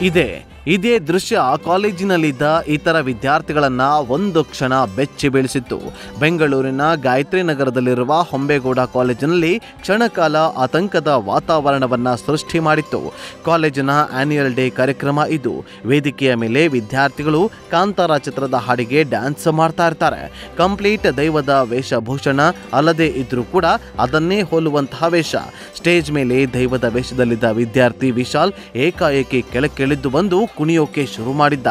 ಇದೆ ಇದೇ ದೃಶ್ಯ ಕಾಲೇಜಿನಲ್ಲಿದ್ದ ಇತರ ವಿದ್ಯಾರ್ಥಿಗಳನ್ನ ಒಂದು ಕ್ಷಣ ಬೆಚ್ಚಿ ಬೀಳಿಸಿತ್ತು ಬೆಂಗಳೂರಿನ ಗಾಯತ್ರಿ ನಗರದಲ್ಲಿರುವ ಹೊಂಬೇಗೌಡ ಕಾಲೇಜಿನಲ್ಲಿ ಕ್ಷಣಕಾಲ ಆತಂಕದ ವಾತಾವರಣವನ್ನ ಸೃಷ್ಟಿ ಮಾಡಿತ್ತು ಕಾಲೇಜಿನ ಆನ್ಯುಯಲ್ ಡೇ ಕಾರ್ಯಕ್ರಮ ಇದು ವೇದಿಕೆಯ ಮೇಲೆ ವಿದ್ಯಾರ್ಥಿಗಳು ಕಾಂತಾರ ಚಿತ್ರದ ಹಾಡಿಗೆ ಡ್ಯಾನ್ಸ್ ಮಾಡ್ತಾ ಇರ್ತಾರೆ ಕಂಪ್ಲೀಟ್ ದೈವದ ವೇಷಭೂಷಣ ಅಲ್ಲದೆ ಇದ್ರೂ ಕೂಡ ಅದನ್ನೇ ಹೋಲುವಂತಹ ವೇಷ ಸ್ಟೇಜ್ ಮೇಲೆ ದೈವದ ವೇಷದಲ್ಲಿದ್ದ ವಿದ್ಯಾರ್ಥಿ ವಿಶಾಲ್ ಏಕಾಏಕಿ ಕೆಳಕ್ಕಿಳಿದು ಬಂದು ಕುಣಿಯೋಕೆ ಶುರು ಮಾಡಿದ್ದ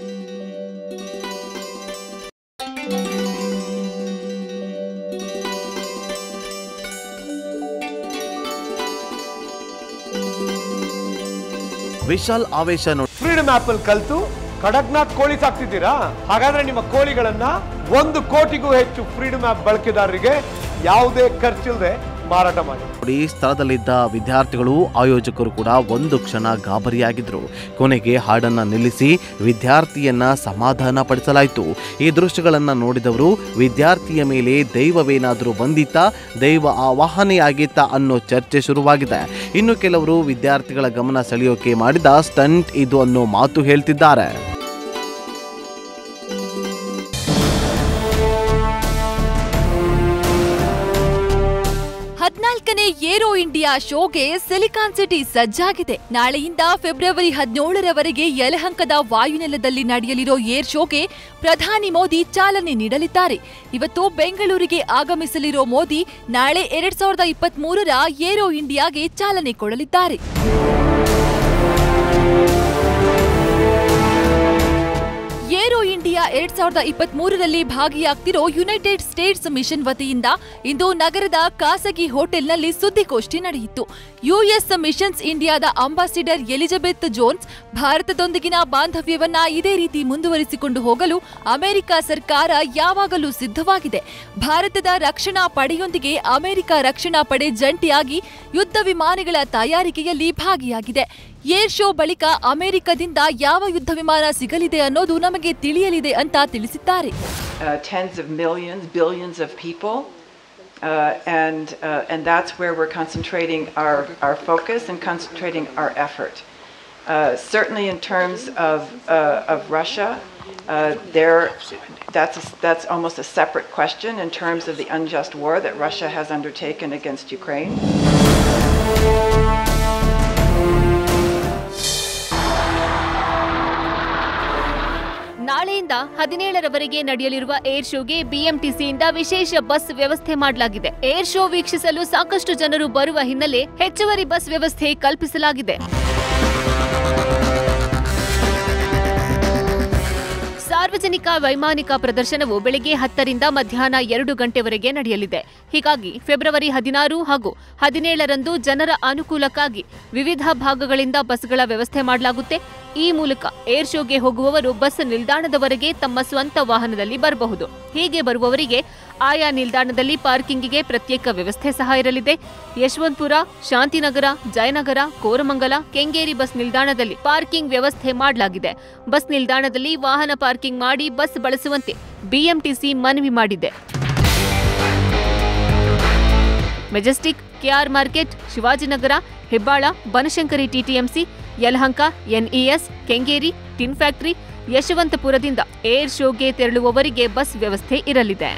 ವಿಶಾಲ್ ಆವೇಶ ನೋಡಿ ಫ್ರೀಡಮ್ ಆಪ್ ಅಲ್ಲಿ ಕಲ್ತು ಕಡಕ್ನಾಥ್ ಕೋಳಿ ಸಾಕ್ತಿದ್ದೀರಾ ಹಾಗಾದ್ರೆ ನಿಮ್ಮ ಕೋಳಿಗಳನ್ನ ಒಂದು ಕೋಟಿಗೂ ಹೆಚ್ಚು ಫ್ರೀಡಮ್ ಆಪ್ ಬಳಕೆದಾರರಿಗೆ ಯಾವುದೇ ಖರ್ಚಿಲ್ಲದೆ ಮಾರಾಟ ಮಾಡಿ ನೋಡಿ ಸ್ಥಳದಲ್ಲಿದ್ದ ವಿದ್ಯಾರ್ಥಿಗಳು ಆಯೋಜಕರು ಕೂಡ ಒಂದು ಕ್ಷಣ ಗಾಬರಿಯಾಗಿದ್ರು ಕೊನೆಗೆ ಹಾಡನ್ನ ನಿಲ್ಲಿಸಿ ವಿದ್ಯಾರ್ಥಿಯನ್ನ ಸಮಾಧಾನ ಪಡಿಸಲಾಯಿತು ಈ ದೃಶ್ಯಗಳನ್ನ ನೋಡಿದವರು ವಿದ್ಯಾರ್ಥಿಯ ಮೇಲೆ ದೈವವೇನಾದರೂ ಬಂದಿತ್ತಾ ದೈವ ಆವಾಹನೆಯಾಗಿತ್ತಾ ಅನ್ನೋ ಚರ್ಚೆ ಶುರುವಾಗಿದೆ ಇನ್ನು ಕೆಲವರು ವಿದ್ಯಾರ್ಥಿಗಳ ಗಮನ ಸೆಳೆಯೋಕೆ ಮಾಡಿದ ಸ್ಟಂಟ್ ಇದು ಅನ್ನೋ ಮಾತು ಹೇಳ್ತಿದ್ದಾರೆ ಹದ್ನಾಲ್ಕನೇ ಏರೋ ಇಂಡಿಯಾ ಶೋಗೆ ಸಿಲಿಕಾನ್ ಸಿಟಿ ಸಜ್ಜಾಗಿದೆ ನಾಳೆಯಿಂದ ಫೆಬ್ರವರಿ ಹದಿನೇಳರವರೆಗೆ ಯಲಹಂಕದ ವಾಯುನೆಲದಲ್ಲಿ ನಡೆಯಲಿರೋ ಏರ್ ಶೋಗೆ ಪ್ರಧಾನಿ ಮೋದಿ ಚಾಲನೆ ನೀಡಲಿದ್ದಾರೆ ಇವತ್ತು ಬೆಂಗಳೂರಿಗೆ ಆಗಮಿಸಲಿರೋ ಮೋದಿ ನಾಳೆ ಎರಡ್ ಸಾವಿರದ ಇಪ್ಪತ್ತ್ ಮೂರರ ಏರೋ ಇಂಡಿಯಾಗೆ ಚಾಲನೆ ಕೊಡಲಿದ್ದಾರೆ ಏರೋ ಇಂಡಿಯಾ ಎರಡ್ ಸಾವಿರದ ಇಪ್ಪತ್ತ್ ಮೂರರಲ್ಲಿ ಭಾಗಿಯಾಗ್ತಿರೋ ಯುನೈಟೆಡ್ ಸ್ಟೇಟ್ಸ್ ಮಿಷನ್ ವತಿಯಿಂದ ಇಂದು ನಗರದ ಖಾಸಗಿ ಹೋಟೆಲ್ನಲ್ಲಿ ಸುದ್ದಿಗೋಷ್ಠಿ ನಡೆಯಿತು ಯುಎಸ್ ಮಿಷನ್ಸ್ ಇಂಡಿಯಾದ ಅಂಬಾಸಿಡರ್ ಎಲಿಜಬೆತ್ ಜೋನ್ಸ್ ಭಾರತದೊಂದಿಗಿನ ಬಾಂಧವ್ಯವನ್ನ ಇದೇ ರೀತಿ ಮುಂದುವರಿಸಿಕೊಂಡು ಹೋಗಲು ಅಮೆರಿಕ ಸರ್ಕಾರ ಯಾವಾಗಲೂ ಸಿದ್ಧವಾಗಿದೆ ಭಾರತದ ರಕ್ಷಣಾ ಪಡೆಯೊಂದಿಗೆ ಅಮೆರಿಕ ರಕ್ಷಣಾ ಪಡೆ ಜಂಟಿಯಾಗಿ ಯುದ್ಧ ವಿಮಾನಗಳ ತಯಾರಿಕೆಯಲ್ಲಿ ಭಾಗಿಯಾಗಿದೆ ಏರ್ ಶೋ ಬಳಿಕ ಅಮೆರಿಕದಿಂದ ಯಾವ ಯುದ್ಧ ವಿಮಾನ ಸಿಗಲಿದೆ ಅನ್ನೋದು ನಮಗೆ ತಿಳಿಯಲಿದೆ ಅಂತ ತಿಳಿಸಿದ್ದಾರೆ uh, tens of millions, billions of people. Uh, and, uh, and that's where we're concentrating our, our focus and concentrating our effort. Uh, certainly in terms of, uh, of Russia, uh, there, that's, a, that's almost a separate question in terms of the unjust war that Russia has undertaken against Ukraine. ನಾಳೆಯಿಂದ ಹದಿನೇಳರವರೆಗೆ ನಡೆಯಲಿರುವ air ಶೋಗೆ ಬಿಎಂಟಿಸಿಯಿಂದ ವಿಶೇಷ bus ವ್ಯವಸ್ಥೆ ಮಾಡಲಾಗಿದೆ air show ವೀಕ್ಷಿಸಲು ಸಾಕಷ್ಟು ಜನರು ಬರುವ ಹಿನ್ನೆಲೆ ಹೆಚ್ಚುವರಿ ಬಸ್ ವ್ಯವಸ್ಥೆ ಕಲ್ಪಿಸಲಾಗಿದೆ ಸಾರ್ವಜನಿಕ ವೈಮಾನಿಕ ಪ್ರದರ್ಶನವು ಬೆಳಗ್ಗೆ ಹತ್ತರಿಂದ ಮಧ್ಯಾಹ್ನ ಎರಡು ಗಂಟೆವರೆಗೆ ನಡೆಯಲಿದೆ ಹೀಗಾಗಿ ಫೆಬ್ರವರಿ ಹದಿನಾರು ಹಾಗೂ ಹದಿನೇಳರಂದು ಜನರ ಅನುಕೂಲಕ್ಕಾಗಿ ವಿವಿಧ ಭಾಗಗಳಿಂದ ಬಸ್ಗಳ ವ್ಯವಸ್ಥೆ ಮಾಡಲಾಗುತ್ತೆ ಈ ಮೂಲಕ ಏರ್ ಶೋಗೆ ಹೋಗುವವರು ಬಸ್ ನಿಲ್ದಾಣದವರೆಗೆ ತಮ್ಮ ಸ್ವಂತ ವಾಹನದಲ್ಲಿ ಬರಬಹುದು ಹೀಗೆ ಬರುವವರಿಗೆ ಆಯಾ ನಿಲ್ದಾಣದಲ್ಲಿ ಪಾರ್ಕಿಂಗಿಗೆ ಪ್ರತ್ಯೇಕ ವ್ಯವಸ್ಥೆ ಸಹ ಇರಲಿದೆ ಯಶವಂತಪುರ ಶಾಂತಿನಗರ ಜಯನಗರ ಕೋರಮಂಗಲ ಕೆಂಗೇರಿ ಬಸ್ ನಿಲ್ದಾಣದಲ್ಲಿ ಪಾರ್ಕಿಂಗ್ ವ್ಯವಸ್ಥೆ ಮಾಡಲಾಗಿದೆ ಬಸ್ ನಿಲ್ದಾಣದಲ್ಲಿ ವಾಹನ ಪಾರ್ಕಿಂಗ್ ಮಾಡಿ ಬಸ್ ಬಳಸುವಂತೆ ಬಿಎಂಟಿಸಿ ಮನವಿ ಮಾಡಿದೆ Majestic KR Market Shivajinagar Hebbal Banashankari TTMC Yelahanka NES Kengeri tin factory ಯಶವಂತಪುರದಿಂದ ಏರ್ ಶೋಗೆ ತೆರಳುವವರಿಗೆ ಬಸ್ ವ್ಯವಸ್ಥೆ ಇರಲಿದೆ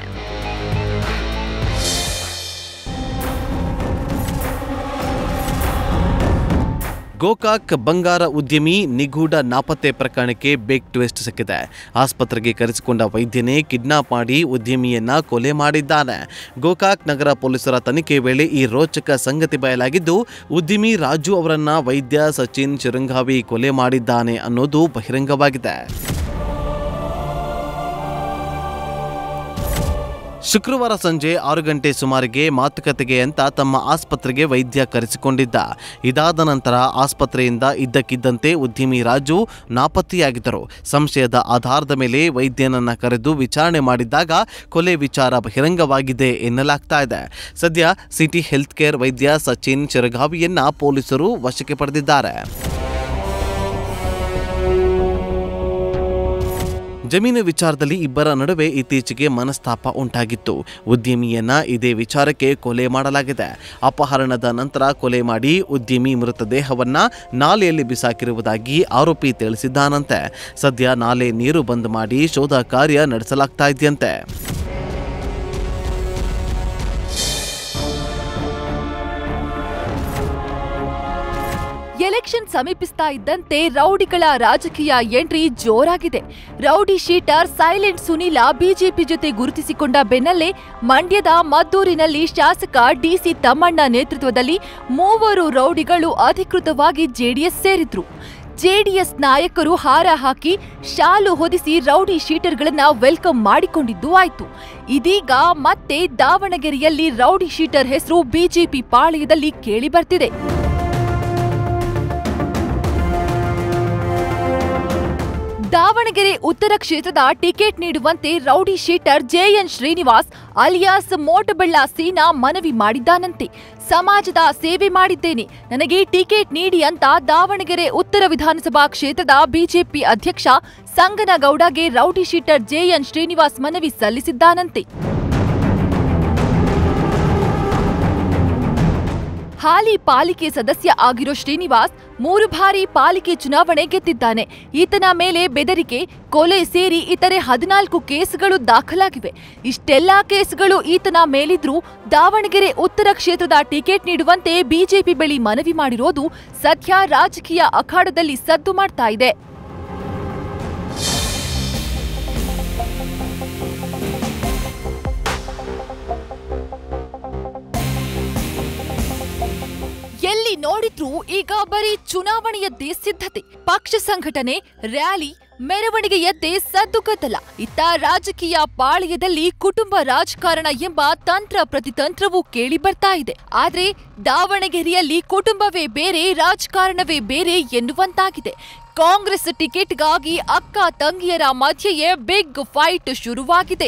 ಗೋಕಾಕ್ ಬಂಗಾರ ಉದ್ಯಮಿ ನಿಗೂಢ ನಾಪತ್ತೆ ಪ್ರಕರಣಕ್ಕೆ ಬೇಕ್ ಟ್ವಿಸ್ಟ್ ಸಿಕ್ಕಿದೆ ಆಸ್ಪತ್ರೆಗೆ ಕರೆಸಿಕೊಂಡ ವೈದ್ಯನೇ ಕಿಡ್ನಾಪ್ ಮಾಡಿ ಉದ್ಯಮಿಯನ್ನ ಕೊಲೆ ಮಾಡಿದ್ದಾನೆ ಗೋಕಾಕ್ ನಗರ ಪೊಲೀಸರ ತನಿಖೆ ವೇಳೆ ಈ ರೋಚಕ ಸಂಗತಿ ಬಯಲಾಗಿದ್ದು ಉದ್ಯಮಿ ರಾಜು ಅವರನ್ನ ವೈದ್ಯ ಸಚಿನ್ ಚಿರಂಗಾವಿ ಕೊಲೆ ಮಾಡಿದ್ದಾನೆ ಅನ್ನೋದು ಬಹಿರಂಗವಾಗಿದೆ ಶುಕ್ರವಾರ ಸಂಜೆ ಆರು ಗಂಟೆ ಸುಮಾರಿಗೆ ಮಾತುಕತೆಗೆ ಅಂತ ತಮ್ಮ ಆಸ್ಪತ್ರೆಗೆ ವೈದ್ಯ ಕರೆಸಿಕೊಂಡಿದ್ದ ಇದಾದ ನಂತರ ಆಸ್ಪತ್ರೆಯಿಂದ ಇದ್ದಕ್ಕಿದ್ದಂತೆ ಉದ್ಯಮಿ ರಾಜು ನಾಪತ್ತೆಯಾಗಿದ್ದರು ಸಂಶಯದ ಆಧಾರದ ಮೇಲೆ ವೈದ್ಯನನ್ನ ಕರೆದು ವಿಚಾರಣೆ ಮಾಡಿದ್ದಾಗ ಕೊಲೆ ವಿಚಾರ ಬಹಿರಂಗವಾಗಿದೆ ಎನ್ನಲಾಗ್ತಾ ಇದೆ ಸದ್ಯ ಸಿಟಿ ಹೆಲ್ತ್ ಕೇರ್ ವೈದ್ಯ ಸಚಿನ್ ಚಿರಗಾವಿಯನ್ನ ಪೊಲೀಸರು ವಶಕ್ಕೆ ಪಡೆದಿದ್ದಾರೆ ಜಮೀನು ವಿಚಾರದಲ್ಲಿ ಇಬ್ಬರ ನಡುವೆ ಇತ್ತೀಚೆಗೆ ಮನಸ್ತಾಪ ಉಂಟಾಗಿತ್ತು ಉದ್ಯಮಿಯನ್ನ ಇದೇ ವಿಚಾರಕ್ಕೆ ಕೊಲೆ ಮಾಡಲಾಗಿದೆ ಅಪಹರಣದ ನಂತರ ಕೊಲೆ ಮಾಡಿ ಉದ್ಯಮಿ ಮೃತದೇಹವನ್ನ ನಾಲೆಯಲ್ಲಿ ಬಿಸಾಕಿರುವುದಾಗಿ ಆರೋಪಿ ತಿಳಿಸಿದ್ದಾನಂತೆ ಸದ್ಯ ನಾಲೆ ನೀರು ಬಂದ್ ಮಾಡಿ ಶೋಧ ಕಾರ್ಯ ನಡೆಸಲಾಗ್ತಾ ಇದೆಯಂತೆ ಎಲೆಕ್ಷನ್ ಸಮೀಪಿಸ್ತಾ ಇದ್ದಂತೆ ರೌಡಿಗಳ ರಾಜಕೀಯ ಎಂಟ್ರಿ ಜೋರಾಗಿದೆ rowdy sheeter silent Sunil BJP ಜೊತೆ ಗುರುತಿಸಿಕೊಂಡ ಬೆನ್ನಲ್ಲೇ ಮಂಡ್ಯದ ಮದ್ದೂರಿನಲ್ಲಿ ಶಾಸಕ ಡಿಸಿ ತಮ್ಮಣ್ಣ ನೇತೃತ್ವದಲ್ಲಿ ಮೂವರು ರೌಡಿಗಳು ಅಧಿಕೃತವಾಗಿ ಜೆಡಿಎಸ್ ಸೇರಿದ್ರು ಜೆಡಿಎಸ್ ನಾಯಕರು ಹಾರ ಹಾಕಿ ಶಾಲು ಹೊದಿಸಿ ರೌಡಿ ಶೀಟರ್ಗಳನ್ನ ವೆಲ್ಕಮ್ ಮಾಡಿಕೊಂಡಿದ್ದು ಆಯ್ತು ಇದೀಗ ಮತ್ತೆ ದಾವಣಗೆರೆಯಲ್ಲಿ ರೌಡಿ ಶೀಟರ್ ಹೆಸರು ಬಿಜೆಪಿ ಪಾಳೆಯದಲ್ಲಿ ಕೇಳಿ ಬರ್ತಿದೆ ದಾವಣಗೆರೆ ಉತ್ತರ ಕ್ಷೇತ್ರದ ಟಿಕೆಟ್ ನೀಡುವಂತೆ rowdy sheeter JN Srinivas alias Motabella Seena ಮನವಿ ಮಾಡಿದ್ದಾನಂತೆ ಸಮಾಜದ ಸೇವೆ ಮಾಡಿದ್ದೇನೆ ನನಗೆ ಟಿಕೆಟ್ ನೀಡಿ ಅಂತ ದಾವಣಗೆರೆ ಉತ್ತರ ವಿಧಾನಸಭಾ ಕ್ಷೇತ್ರದ ಬಿಜೆಪಿ ಅಧ್ಯಕ್ಷ ಸಂಗನಗೌಡಗೆ ರೌಡಿ ಶೀಟರ್ ಜೆಎನ್ ಶ್ರೀನಿವಾಸ್ ಮನವಿ ಸಲ್ಲಿಸಿದ್ದಾನಂತೆ ಹಾಲಿ ಪಾಲಿಕೆ ಸದಸ್ಯ ಆಗಿರೋ ಶ್ರೀನಿವಾಸ್ ಮೂರು ಬಾರಿ ಪಾಲಿಕೆ ಚುನಾವಣೆ ಗೆದ್ದಿದ್ದಾನೆ ಈತನ ಮೇಲೆ ಬೆದರಿಕೆ ಕೊಲೆ ಸೇರಿ ಇತರೆ ಹದಿನಾಲ್ಕು ಕೇಸ್ಗಳು ದಾಖಲಾಗಿವೆ ಇಷ್ಟೆಲ್ಲಾ ಕೇಸ್ಗಳು ಈತನ ಮೇಲಿದ್ರೂ ದಾವಣಗೆರೆ ಉತ್ತರ ಕ್ಷೇತ್ರದ ಟಿಕೆಟ್ ನೀಡುವಂತೆ ಬಿಜೆಪಿ ಬಳಿ ಮನವಿ ಮಾಡಿರೋದು ಸದ್ಯ ರಾಜಕೀಯ ಅಖಾಡದಲ್ಲಿ ಸದ್ದು ಮಾಡ್ತಾ ಇದೆ ಎಲ್ಲಿ ನೋಡಿದ್ರೂ ಈಗ ಬರೀ ಚುನಾವಣೆಯದ್ದೇ ಸಿದ್ಧತೆ ಪಕ್ಷ ಸಂಘಟನೆ ರ್ಯಾಲಿ ಮೆರವಣಿಗೆಯದ್ದೇ ಸದ್ದುಗದ್ದಲ ಇತ್ತ ರಾಜಕೀಯ ಪಾಳ್ಯದಲ್ಲಿ ಕುಟುಂಬ ರಾಜಕಾರಣ ಎಂಬ ತಂತ್ರ ಪ್ರತಿತಂತ್ರವೂ ಕೇಳಿ ಬರ್ತಾ ಇದೆ ಆದ್ರೆ ದಾವಣಗೆರೆಯಲ್ಲಿ ಕುಟುಂಬವೇ ಬೇರೆ ರಾಜಕಾರಣವೇ ಬೇರೆ ಎನ್ನುವಂತಾಗಿದೆ ಕಾಂಗ್ರೆಸ್ ಟಿಕೆಟ್ಗಾಗಿ ಅಕ್ಕ ತಂಗಿಯರ ಮಧ್ಯೆಯೇ ಬಿಗ್ ಫೈಟ್ ಶುರುವಾಗಿದೆ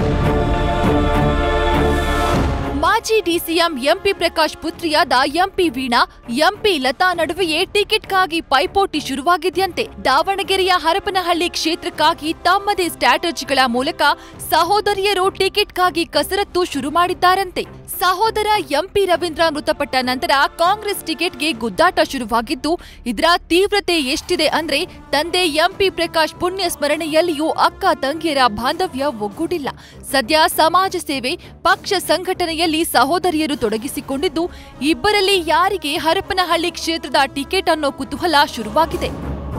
ಮಾಜಿ ಡಿಸಿಎಂ ಎಂಪಿ ಪ್ರಕಾಶ್ ಪುತ್ರಿಯಾದ ಎಂಪಿ ವೀಣಾ ಎಂಪಿ ಲತಾ ನಡುವೆಯೇ ಟಿಕೆಟ್ಗಾಗಿ ಪೈಪೋಟಿ ಶುರುವಾಗಿದೆಯಂತೆ ದಾವಣಗೆರೆಯ ಹರಪನಹಳ್ಳಿ ಕ್ಷೇತ್ರಕ್ಕಾಗಿ ತಮ್ಮದೇ ಸ್ಟ್ರಾಟಜಿಗಳ ಮೂಲಕ ಸಹೋದರಿಯರು ಟಿಕೆಟ್ಗಾಗಿ ಕಸರತ್ತು ಶುರು ಮಾಡಿದ್ದಾರಂತೆ ಸಹೋದರ ಎಂಪಿ ರವೀಂದ್ರ ಮೃತಪಟ್ಟ ನಂತರ ಕಾಂಗ್ರೆಸ್ ಟಿಕೆಟ್ಗೆ ಗುದ್ದಾಟ ಶುರುವಾಗಿದ್ದು ಇದರ ತೀವ್ರತೆ ಎಷ್ಟಿದೆ ಅಂದ್ರೆ ತಂದೆ ಎಂಪಿ ಪ್ರಕಾಶ್ ಪುಣ್ಯ ಸ್ಮರಣೆಯಲ್ಲಿಯೂ ಅಕ್ಕ ತಂಗಿಯರ ಬಾಂಧವ್ಯ ಒಗ್ಗೂಡಿಲ್ಲ ಸದ್ಯ ಸಮಾಜ ಸೇವೆ ಪಕ್ಷ ಸಂಘಟನೆಯಲ್ಲಿ ಸಹೋದರಿಯರು ತೊಡಗಿಸಿಕೊಂಡಿದ್ದು ಇಬ್ಬರಲ್ಲಿ ಯಾರಿಗೆ ಹರಪನಹಳ್ಳಿ ಕ್ಷೇತ್ರದ ಟಿಕೆಟ್ ಅನ್ನೋ ಕುತೂಹಲ ಶುರುವಾಗಿದೆ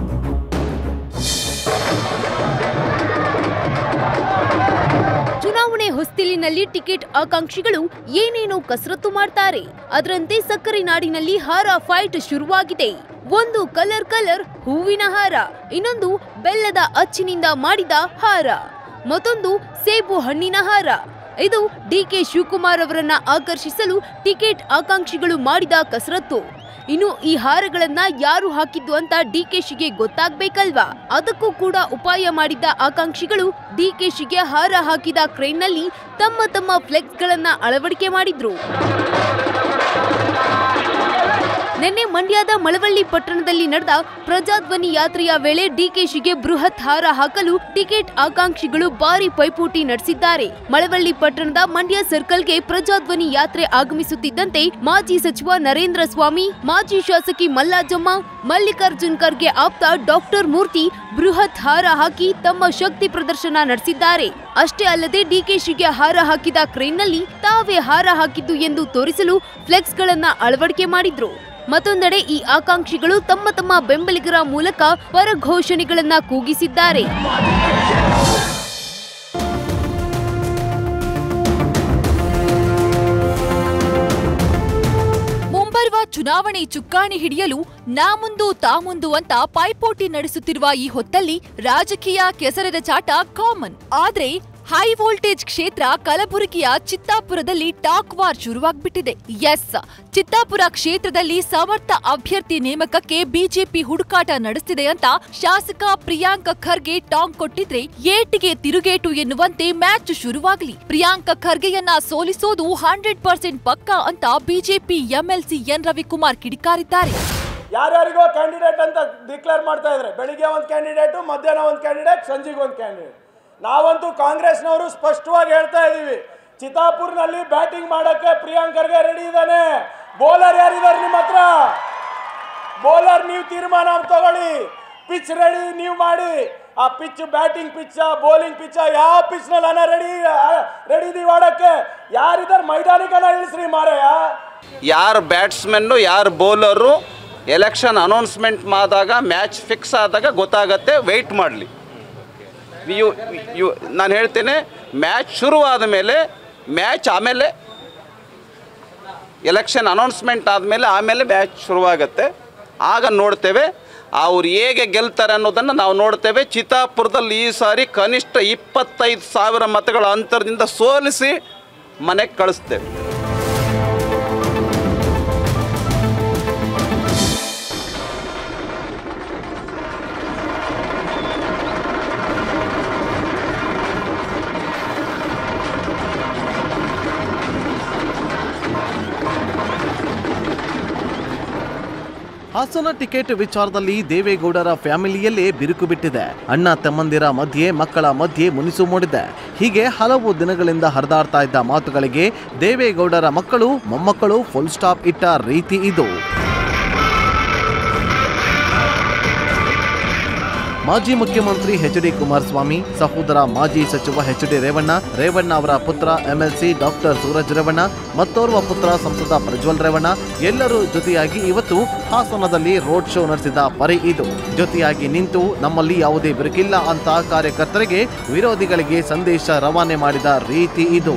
ಚುನಾವಣೆ ಹೊಸ್ತಿಲಿನಲ್ಲಿ ಟಿಕೆಟ್ ಆಕಾಂಕ್ಷಿಗಳು ಏನೇನೋ ಕಸರತ್ತು ಮಾಡ್ತಾರೆ ಅದರಂತೆ ಸಕ್ಕರೆ ನಾಡಿನಲ್ಲಿ ಹಾರ ಫೈಟ್ ಶುರುವಾಗಿದೆ ಒಂದು ಕಲರ್ ಕಲರ್ ಹೂವಿನ ಹಾರ ಇನ್ನೊಂದು ಬೆಲ್ಲದ ಅಚ್ಚಿನಿಂದ ಮಾಡಿದ ಹಾರ ಮತ್ತೊಂದು ಸೇಬು ಹಣ್ಣಿನ ಹಾರ ಇದು ಡಿಕೆ ಶಿವಕುಮಾರ್ ಅವರನ್ನ ಆಕರ್ಷಿಸಲು ಟಿಕೆಟ್ ಆಕಾಂಕ್ಷಿಗಳು ಮಾಡಿದ ಕಸರತ್ತು ಇನ್ನು ಈ ಹಾರಗಳನ್ನ ಯಾರು ಹಾಕಿದ್ದು ಅಂತ ಡಿಕೆಶಿಗೆ ಗೊತ್ತಾಗ್ಬೇಕಲ್ವಾ ಅದಕ್ಕೂ ಕೂಡ ಉಪಾಯ ಮಾಡಿದ್ದ ಆಕಾಂಕ್ಷಿಗಳು ಡಿಕೆಶಿಗೆ ಹಾರ ಹಾಕಿದ ಕ್ರೇನ್ನಲ್ಲಿ ತಮ್ಮ ತಮ್ಮ ಫ್ಲೆಕ್ಸ್ಗಳನ್ನ ಅಳವಡಿಕೆ ಮಾಡಿದ್ರು ನಿನ್ನೆ ಮಂಡ್ಯದ ಮಳವಳ್ಳಿ ಪಟ್ಟಣದಲ್ಲಿ ನಡೆದ ಪ್ರಜಾಧ್ವನಿ ಯಾತ್ರೆಯ ವೇಳೆ ಡಿಕೆಶಿಗೆ ಬೃಹತ್ ಹಾರ ಹಾಕಲು ಟಿಕೆಟ್ ಆಕಾಂಕ್ಷಿಗಳು ಭಾರಿ ಪೈಪೋಟಿ ನಡೆಸಿದ್ದಾರೆ ಮಳವಳ್ಳಿ ಪಟ್ಟಣದ ಮಂಡ್ಯ ಸರ್ಕಲ್ಗೆ ಪ್ರಜಾಧ್ವನಿ ಯಾತ್ರೆ ಆಗಮಿಸುತ್ತಿದ್ದಂತೆ ಮಾಜಿ ಸಚಿವ ನರೇಂದ್ರ ಸ್ವಾಮಿ ಮಾಜಿ ಶಾಸಕಿ ಮಲ್ಲಾಜಮ್ಮ ಮಲ್ಲಿಕಾರ್ಜುನ್ ಖರ್ಗೆ ಆಪ್ತ ಡಾಕ್ಟರ್ ಮೂರ್ತಿ ಬೃಹತ್ ಹಾರ ಹಾಕಿ ತಮ್ಮ ಶಕ್ತಿ ಪ್ರದರ್ಶನ ನಡೆಸಿದ್ದಾರೆ ಅಷ್ಟೇ ಅಲ್ಲದೆ ಡಿಕೆಶಿಗೆ ಹಾರ ಹಾಕಿದ ಕ್ರೇನ್ನಲ್ಲಿ ತಾವೇ ಹಾರ ಹಾಕಿದ್ದು ಎಂದು ತೋರಿಸಲು ಫ್ಲೆಕ್ಸ್ಗಳನ್ನ ಅಳವಡಿಕೆ ಮಾಡಿದ್ರು ಮತ್ತೊಂದೆಡೆ ಈ ಆಕಾಂಕ್ಷಿಗಳು ತಮ್ಮ ತಮ್ಮ ಬೆಂಬಲಿಗರ ಮೂಲಕ ಪರಘೋಷಣೆಗಳನ್ನ ಕೂಗಿಸಿದ್ದಾರೆ ಮುಂಬರುವ ಚುನಾವಣೆ ಚುಕ್ಕಾಣಿ ಹಿಡಿಯಲು ನಾ ಮುಂದು ತಾ ಮುಂದು ಅಂತ ಪೈಪೋಟಿ ನಡೆಸುತ್ತಿರುವ ಈ ಹೊತ್ತಲ್ಲಿ ರಾಜಕೀಯ ಕೆಸರದ ಚಾಟ ಕಾಮನ್ ಆದ್ರೆ ಹೈ ವೋಲ್ಟೇಜ್ ಕ್ಷೇತ್ರ ಕಲಬುರಗಿಯ ಚಿತ್ತಾಪುರದಲ್ಲಿ ಟಾಕ್ ವಾರ್ ಶುರುವಾಗ್ಬಿಟ್ಟಿದೆ ಎಸ್ ಚಿತ್ತಾಪುರ ಕ್ಷೇತ್ರದಲ್ಲಿ ಸಮರ್ಥ ಅಭ್ಯರ್ಥಿ ನೇಮಕಕ್ಕೆ ಬಿಜೆಪಿ ಹುಡುಕಾಟ ನಡೆಸ್ತಿದೆ ಅಂತ ಶಾಸಕ ಪ್ರಿಯಾಂಕ ಖರ್ಗೆ ಟಾಂಗ್ ಕೊಟ್ಟಿದ್ರೆ ಏಟಿಗೆ ತಿರುಗೇಟು ಎನ್ನುವಂತೆ ಮ್ಯಾಚ್ ಶುರುವಾಗಲಿ ಪ್ರಿಯಾಂಕ ಖರ್ಗೆಯನ್ನ ಸೋಲಿಸೋದು ಹಂಡ್ರೆಡ್ ಪರ್ಸೆಂಟ್ ಪಕ್ಕಾ ಅಂತ ಬಿಜೆಪಿ ಎಂಎಲ್ಸಿ ಎನ್ ರವಿಕುಮಾರ್ ಕಿಡಿಕಾರಿದ್ದಾರೆ ಯಾರ್ಯಾರಿಗೋ ಕ್ಯಾಂಡಿಡೇಟ್ ಅಂತ ಡಿಕ್ಲೇರ್ ಮಾಡ್ತಾ ಇದ್ದಾರೆ ಬೆಳಿಗ್ಗೆ ಒಂದು ಕ್ಯಾಂಡಿಡೇಟು ಮಧ್ಯಾಹ್ನ ಒಂದು ಕ್ಯಾಂಡಿಡೇಟ್ ಸಂಜೆಗೆ ಒಂದು ಕ್ಯಾಂಡಿಡೇಟ್ ನಾವಂತೂ ಕಾಂಗ್ರೆಸ್ನವರು ಸ್ಪಷ್ಟವಾಗಿ ಹೇಳ್ತಾ ಇದ್ದೀವಿ ಚಿತ್ತಾಪುರ್ನಲ್ಲಿ ಬ್ಯಾಟಿಂಗ್ ಮಾಡೋಕ್ಕೆ ಪ್ರಿಯಾಂಕ್ ಖರ್ಗೆ ರೆಡಿ ಇದ್ದಾನೆ ಬೌಲರ್ ಯಾರಿದ್ದಾರೆ ನಿಮ್ಮ ಹತ್ರ ಬೌಲರ್ ನೀವು ತೀರ್ಮಾನ ತಗೊಳ್ಳಿ ಪಿಚ್ ರೆಡಿ ನೀವು ಮಾಡಿ ಆ ಪಿಚ್ ಬ್ಯಾಟಿಂಗ್ ಪಿಚ್ಚ ಬೌಲಿಂಗ್ ಪಿಚ್ಚ ಯಾವ ಪಿಚ್ನಲ್ಲಿ ಅನ್ನ ರೆಡಿ ರೆಡಿ ಇದೀವಿ ಆಡಕ್ಕೆ ಯಾರಿದ್ದಾರೆ ಮೈದಾನಿಕನ ಇಳಿಸ್ರಿ ಮಾರಯ್ಯ ಯಾರು ಬ್ಯಾಟ್ಸ್ಮನ್ನು ಯಾರು ಬೌಲರು ಎಲೆಕ್ಷನ್ ಅನೌನ್ಸ್ಮೆಂಟ್ ಮಾಡಿದಾಗ ಮ್ಯಾಚ್ ಫಿಕ್ಸ್ ಆದಾಗ ಗೊತ್ತಾಗತ್ತೆ ವೆಯ್ಟ್ ಮಾಡಲಿ ಯು ಯು ನಾನು ಹೇಳ್ತೇನೆ ಮ್ಯಾಚ್ ಶುರುವಾದ ಮೇಲೆ ಮ್ಯಾಚ್ ಆಮೇಲೆ ಎಲೆಕ್ಷನ್ ಅನೌನ್ಸ್ಮೆಂಟ್ ಆದಮೇಲೆ ಆಮೇಲೆ ಮ್ಯಾಚ್ ಶುರುವಾಗತ್ತೆ ಆಗ ನೋಡ್ತೇವೆ ಅವ್ರು ಹೇಗೆ ಗೆಲ್ತಾರೆ ಅನ್ನೋದನ್ನು ನಾವು ನೋಡ್ತೇವೆ ಚಿತ್ತಾಪುರದಲ್ಲಿ ಈ ಸಾರಿ ಕನಿಷ್ಠ ಇಪ್ಪತ್ತೈದು ಸಾವಿರ ಮತಗಳ ಅಂತರದಿಂದ ಸೋಲಿಸಿ ಮನೆಗೆ ಕಳಿಸ್ತೇವೆ ಹಾಸನ ಟಿಕೆಟ್ ವಿಚಾರದಲ್ಲಿ ದೇವೇಗೌಡರ ಫ್ಯಾಮಿಲಿಯಲ್ಲೇ ಬಿರುಕು ಬಿಟ್ಟಿದೆ ಅಣ್ಣ ತಮ್ಮಂದಿರ ಮಧ್ಯೆ ಮಕ್ಕಳ ಮಧ್ಯೆ ಮುನಿಸು ಮೂಡಿದೆ ಹೀಗೆ ಹಲವು ದಿನಗಳಿಂದ ಹರಿದಾಡ್ತಾ ಇದ್ದ ಮಾತುಗಳಿಗೆ ದೇವೇಗೌಡರ ಮಕ್ಕಳು ಮೊಮ್ಮಕ್ಕಳು ಫುಲ್ ಸ್ಟಾಪ್ ಇಟ್ಟ ರೀತಿ ಇದು ಮಾಜಿ ಮುಖ್ಯಮಂತ್ರಿ ಎಚ್ ಡಿ ಕುಮಾರಸ್ವಾಮಿ ಸಹೋದರ ಮಾಜಿ ಸಚಿವ ಎಚ್ ಡಿ ರೇವಣ್ಣ ರೇವಣ್ಣ ಅವರ ಪುತ್ರ ಎಂಎಲ್ಸಿ ಡಾಕ್ಟರ್ ಸೂರಜ್ ರೇವಣ್ಣ ಮತ್ತೋರ್ವ ಪುತ್ರ ಸಂಸದ ಪ್ರಜ್ವಲ್ ರೇವಣ್ಣ ಎಲ್ಲರೂ ಜೊತೆಯಾಗಿ ಇವತ್ತು ಹಾಸನದಲ್ಲಿ ರೋಡ್ ಶೋ ನಡೆಸಿದ ಪರಿ ಇದು ಜೊತೆಯಾಗಿ ನಿಂತು ನಮ್ಮಲ್ಲಿ ಯಾವುದೇ ಬಿರುಕಿಲ್ಲ ಅಂತ ಕಾರ್ಯಕರ್ತರಿಗೆ ವಿರೋಧಿಗಳಿಗೆ ಸಂದೇಶ ರವಾನೆ ಮಾಡಿದ ರೀತಿ ಇದು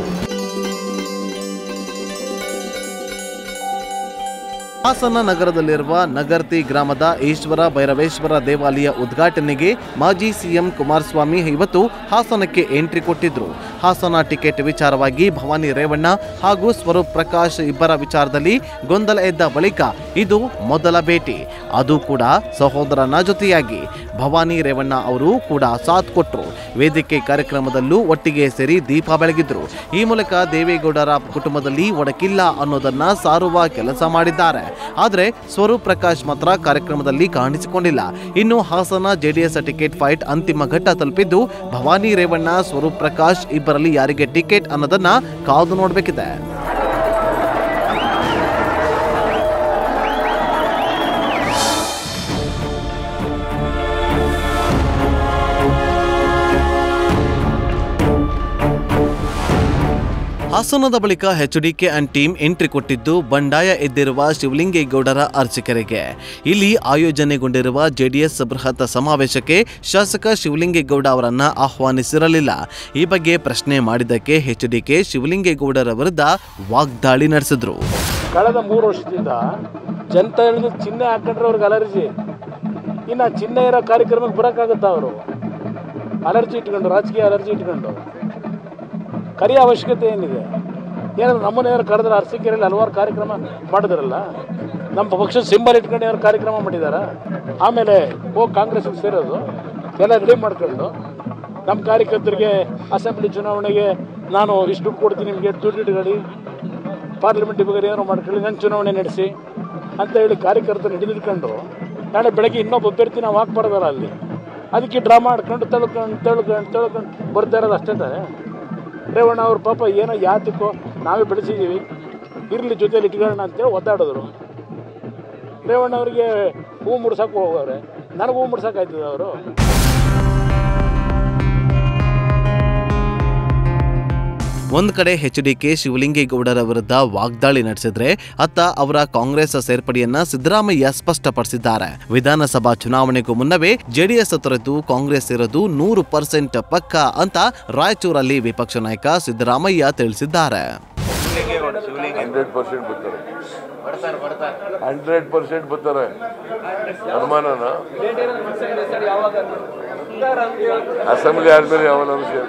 ಹಾಸನ ನಗರದಲ್ಲಿರುವ ನಗರ್ತಿ ಗ್ರಾಮದ ಈಶ್ವರ ಭೈರವೇಶ್ವರ ದೇವಾಲಯ ಉದ್ಘಾಟನೆಗೆ ಮಾಜಿ ಸಿಎಂ ಕುಮಾರಸ್ವಾಮಿ ಇವತ್ತು ಹಾಸನಕ್ಕೆ ಎಂಟ್ರಿ ಕೊಟ್ಟಿದ್ರು ಹಾಸನ ಟಿಕೆಟ್ ವಿಚಾರವಾಗಿ ಭವಾನಿ ರೇವಣ್ಣ ಹಾಗೂ ಸ್ವರೂಪ್ ಪ್ರಕಾಶ್ ಇಬ್ಬರ ವಿಚಾರದಲ್ಲಿ ಗೊಂದಲ ಎದ್ದ ಬಳಿಕ ಇದು ಮೊದಲ ಭೇಟಿ ಅದು ಕೂಡ ಸಹೋದರನ ಜೊತೆಯಾಗಿ ಭವಾನಿ ರೇವಣ್ಣ ಅವರು ಕೂಡ ಸಾಥ್ ಕೊಟ್ರು ವೇದಿಕೆ ಕಾರ್ಯಕ್ರಮದಲ್ಲೂ ಒಟ್ಟಿಗೆ ಸೇರಿ ದೀಪ ಬೆಳಗಿದ್ರು ಈ ಮೂಲಕ ದೇವೇಗೌಡರ ಕುಟುಂಬದಲ್ಲಿ ಒಡಕಿಲ್ಲ ಅನ್ನೋದನ್ನ ಸಾರುವ ಕೆಲಸ ಮಾಡಿದ್ದಾರೆ ಆದರೆ ಸ್ವರೂಪ್ ಪ್ರಕಾಶ್ ಮಾತ್ರ ಕಾರ್ಯಕ್ರಮದಲ್ಲಿ ಕಾಣಿಸಿಕೊಂಡಿಲ್ಲ ಇನ್ನು ಹಾಸನ ಜೆಡಿಎಸ್ ಟಿಕೆಟ್ ಫೈಟ್ ಅಂತಿಮ ಘಟ್ಟ ತಲುಪಿದ್ದು ಭವಾನಿ ರೇವಣ್ಣ ಸ್ವರೂಪ್ ಪ್ರಕಾಶ್ ಇಬ್ಬರಲ್ಲಿ ಯಾರಿಗೆ ಟಿಕೆಟ್ ಅನ್ನೋದನ್ನ ಕಾದು ನೋಡಬೇಕಿದೆ ಹಾಸನದ ಬಳಿಕ ಎಚ್ಡಿಕೆ ಅಂಡ್ ಟೀಮ್ ಎಂಟ್ರಿ ಕೊಟ್ಟಿದ್ದು ಬಂಡಾಯ ಎದ್ದಿರುವ ಶಿವಲಿಂಗೇಗೌಡರ ಅರ್ಚಕರಿಗೆ ಇಲ್ಲಿ ಆಯೋಜನೆಗೊಂಡಿರುವ ಜೆಡಿಎಸ್ ಬೃಹತ್ ಸಮಾವೇಶಕ್ಕೆ ಶಾಸಕ ಶಿವಲಿಂಗೇಗೌಡ ಅವರನ್ನ ಆಹ್ವಾನಿಸಿರಲಿಲ್ಲ ಈ ಬಗ್ಗೆ ಪ್ರಶ್ನೆ ಮಾಡಿದ್ದಕ್ಕೆ ಎಚ್ಡಿಕೆ ಶಿವಲಿಂಗೇಗೌಡರ ವಿರುದ್ಧ ವಾಗ್ದಾಳಿ ನಡೆಸಿದ್ರು ಕಳೆದ ಮೂರು ವರ್ಷದಿಂದ ಜನತಾ ಹೇಳಿದ ಚಿಹ್ನೆ ಹಾಕೊಂಡ್ರೆ ಅವ್ರಿಗೆ ಅಲರ್ಜಿ ಇನ್ನು ಚಿಹ್ನೆ ಇರೋ ಕಾರ್ಯಕ್ರಮಕ್ಕೆ ಬರೋಕ್ಕಾಗುತ್ತಾ ಅವರು ಅಲರ್ಜಿ ಇಟ್ಕೊಂಡು ರಾಜಕೀಯ ಅಲರ್ಜಿ ಇಟ್ಕೊಂಡು ಕರಿಯ ಅವಶ್ಯಕತೆ ಏನಿದೆ ಏನಾದ್ರು ನಮ್ಮನ್ನ ಯಾರು ಕರೆದ್ರೆ ಅರಸೀಕೆರೆಯಲ್ಲಿ ಹಲವಾರು ಕಾರ್ಯಕ್ರಮ ಮಾಡಿದ್ರಲ್ಲ ನಮ್ಮ ಪಕ್ಷದ ಸಿಂಬಲ್ ಇಟ್ಕೊಂಡು ಯಾರು ಕಾರ್ಯಕ್ರಮ ಮಾಡಿದಾರ ಆಮೇಲೆ ಹೋಗಿ ಕಾಂಗ್ರೆಸ್ಗೆ ಸೇರೋದು ಎಲ್ಲ ರೆಡಿ ಮಾಡ್ಕೊಂಡು ನಮ್ಮ ಕಾರ್ಯಕರ್ತರಿಗೆ ಅಸೆಂಬ್ಲಿ ಚುನಾವಣೆಗೆ ನಾನು ಇಷ್ಟು ದುಡ್ಡು ಕೊಡ್ತೀನಿ ನಿಮಗೆ ದುಡ್ಡು ಇಟ್ಕೊಳ್ಳಿ ಪಾರ್ಲಿಮೆಂಟ್ ಬಗ್ಗೆ ಏನೋ ಮಾಡ್ಕೊಳ್ಳಿ ನನ್ನ ಚುನಾವಣೆ ನಡೆಸಿ ಅಂತ ಹೇಳಿ ಕಾರ್ಯಕರ್ತರು ಹಿಡಿದಿಟ್ಕೊಂಡು ನಾಳೆ ಬೆಳಗ್ಗೆ ಇನ್ನೊಬ್ಬ ಅಭ್ಯರ್ಥಿ ನಾವು ಹಾಕ್ಬಾರ್ದಲ್ಲ ಅಲ್ಲಿ ಅದಕ್ಕೆ ಡ್ರಾ ಮಾಡ್ಕೊಂಡು ತಳ್ಕೊಂಡು ತಳ್ಕೊಂಡು ತಳ್ಕೊಂಡು ಬರ್ತಾ ಇರೋದು ಅಷ್ಟೇ ತಾನೆ ರೇವಣ್ಣ ಅವ್ರ ಪಾಪ ಏನೋ ಯಾತಕ್ಕೋ ನಾವೇ ಬೆಳೆಸಿದ್ದೀವಿ ಇರಲಿ ಜೊತೆಲಿ ಇಟ್ಕೊಳ್ಳೋಣ ಅಂತೇಳಿ ಒದ್ದಾಡಿದ್ರು ರೇವಣ್ಣ ಅವರಿಗೆ ಹೂ ಮುಡ್ಸಕ್ಕೆ ಹೋಗೋರೆ ನನಗೆ ಹೂ ಮುಡ್ಸಕ್ಕೆ ಆಯ್ತದ ಅವರು ಒಂದ್ ಕಡೆ ಎಚ್ಡಿಕೆ ಶಿವಲಿಂಗೇಗೌಡರ ವಿರುದ್ಧ ವಾಗ್ದಾಳಿ ನಡೆಸಿದ್ರೆ ಅತ್ತ ಅವರ ಕಾಂಗ್ರೆಸ್ ಸೇರ್ಪಡೆಯನ್ನ ಸಿದ್ದರಾಮಯ್ಯ ಸ್ಪಷ್ಟಪಡಿಸಿದ್ದಾರೆ ವಿಧಾನಸಭಾ ಚುನಾವಣೆಗೂ ಮುನ್ನವೇ ಜೆಡಿಎಸ್ ತೊರೆದು ಕಾಂಗ್ರೆಸ್ ಇರೋದು ನೂರು ಪರ್ಸೆಂಟ್ ಪಕ್ಕ ಅಂತ ರಾಯಚೂರಲ್ಲಿ ವಿಪಕ್ಷ ನಾಯಕ ಸಿದ್ದರಾಮಯ್ಯ ತಿಳಿಸಿದ್ದಾರೆ ಹಂಡ್ರೆಡ್ ಪರ್ಸೆಂಟ್ ಬರ್ತಾರೆ ಹಂಡ್ರೆಡ್ ಪರ್ಸೆಂಟ್ ಬರ್ತಾರೆ ಅನುಮಾನನ ಅಸೆಂಬ್ಲಿ ಆದ್ಮೇಲೆ ಯಾವ ಅಂಶ